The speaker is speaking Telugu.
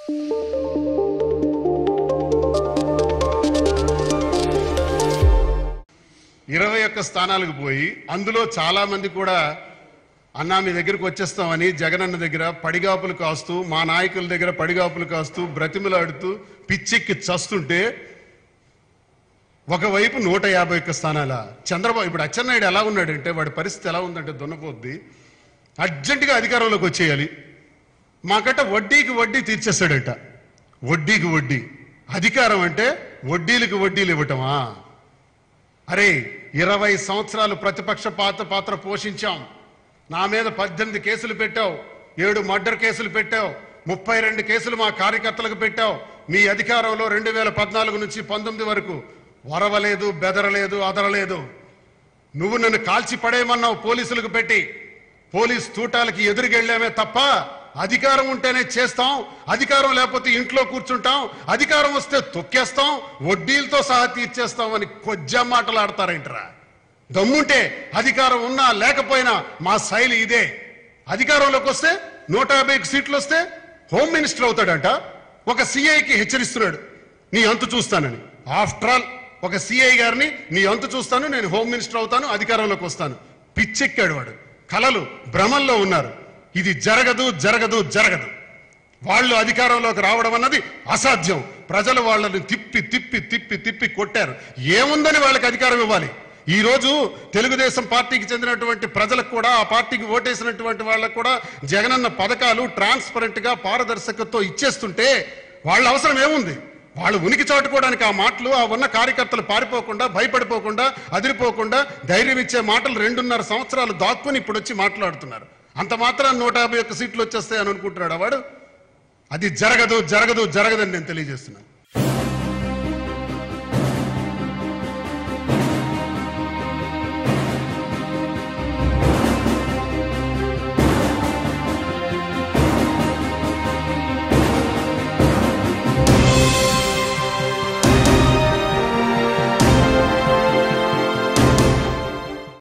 ఇరవై ఒక్క స్థానాలకు పోయి అందులో చాలా మంది కూడా అన్నా మీ దగ్గరికి వచ్చేస్తామని జగనన్న దగ్గర పడిగాపులు కాస్తూ మా నాయకుల దగ్గర పడిగాపులు కాస్తూ బ్రతిమలాడుతూ పిచ్చెక్కి చస్తుంటే ఒకవైపు నూట యాభై ఒక్క స్థానాల చంద్రబాబు ఇప్పుడు అచ్చెన్నాయుడు ఎలా ఉన్నాడంటే వాడి పరిస్థితి ఎలా ఉందంటే దున్నపోద్ది అర్జెంటుగా అధికారంలోకి వచ్చేయాలి మాకట వడ్డీకి వడ్డీ తీర్చేస్తాడట వడ్డీకి వడ్డీ అధికారం అంటే వడ్డీలకు వడ్డీలు ఇవ్వటమా అరే ఇరవై సంవత్సరాలు ప్రతిపక్ష పాత్ర పాత్ర పోషించాం నా మీద పద్దెనిమిది కేసులు పెట్టావు ఏడు మర్డర్ కేసులు పెట్టావు ముప్పై రెండు కేసులు మా కార్యకర్తలకు పెట్టావు మీ అధికారంలో రెండు వేల పద్నాలుగు నుంచి పంతొమ్మిది వరకు వరవలేదు బెదరలేదు అదరలేదు నువ్వు నన్ను కాల్చి పడేయమన్నావు పోలీసులకు పెట్టి పోలీస్ తూటాలకి ఎదురుగెళ్ళామే తప్ప అధికారం ఉంటేనే చేస్తాం అధికారం లేకపోతే ఇంట్లో కూర్చుంటాం అధికారం వస్తే తొక్కేస్తాం వడ్డీలతో సహా తీర్చేస్తాం అని కొజ్జా మాటలు ఆడతారేంట్రా దమ్ముంటే అధికారం ఉన్నా లేకపోయినా మా శైలి ఇదే అధికారంలోకి వస్తే నూట యాభై సీట్లు వస్తే హోమ్ మినిస్టర్ అవుతాడంట ఒక సిఐకి హెచ్చరిస్తున్నాడు నీ అంతు చూస్తానని ఆఫ్టర్ ఆల్ ఒక సిఐ గారిని నీ అంతు చూస్తాను నేను హోమ్ మినిస్టర్ అవుతాను అధికారంలోకి వస్తాను పిచ్చెక్కాడు వాడు కలలు భ్రమల్లో ఉన్నారు ఇది జరగదు జరగదు జరగదు వాళ్ళు అధికారంలోకి రావడం అన్నది అసాధ్యం ప్రజలు వాళ్ళని తిప్పి తిప్పి తిప్పి తిప్పి కొట్టారు ఏముందని వాళ్ళకి అధికారం ఇవ్వాలి ఈ రోజు తెలుగుదేశం పార్టీకి చెందినటువంటి ప్రజలకు కూడా ఆ పార్టీకి ఓటేసినటువంటి వాళ్ళకు కూడా జగనన్న పథకాలు ట్రాన్స్పరెంట్ గా పారదర్శకతో ఇచ్చేస్తుంటే వాళ్ళ అవసరం ఏముంది వాళ్ళు ఉనికి చాటుకోవడానికి ఆ మాటలు ఆ ఉన్న కార్యకర్తలు పారిపోకుండా భయపడిపోకుండా అదిరిపోకుండా ధైర్యం ఇచ్చే మాటలు రెండున్నర సంవత్సరాలు దాక్కుని ఇప్పుడు వచ్చి మాట్లాడుతున్నారు అంత మాత్రం నూట యాభై ఒక్క సీట్లు వచ్చేస్తాయని అనుకుంటున్నాడు వాడు అది జరగదు జరగదు జరగదని నేను తెలియజేస్తున్నాను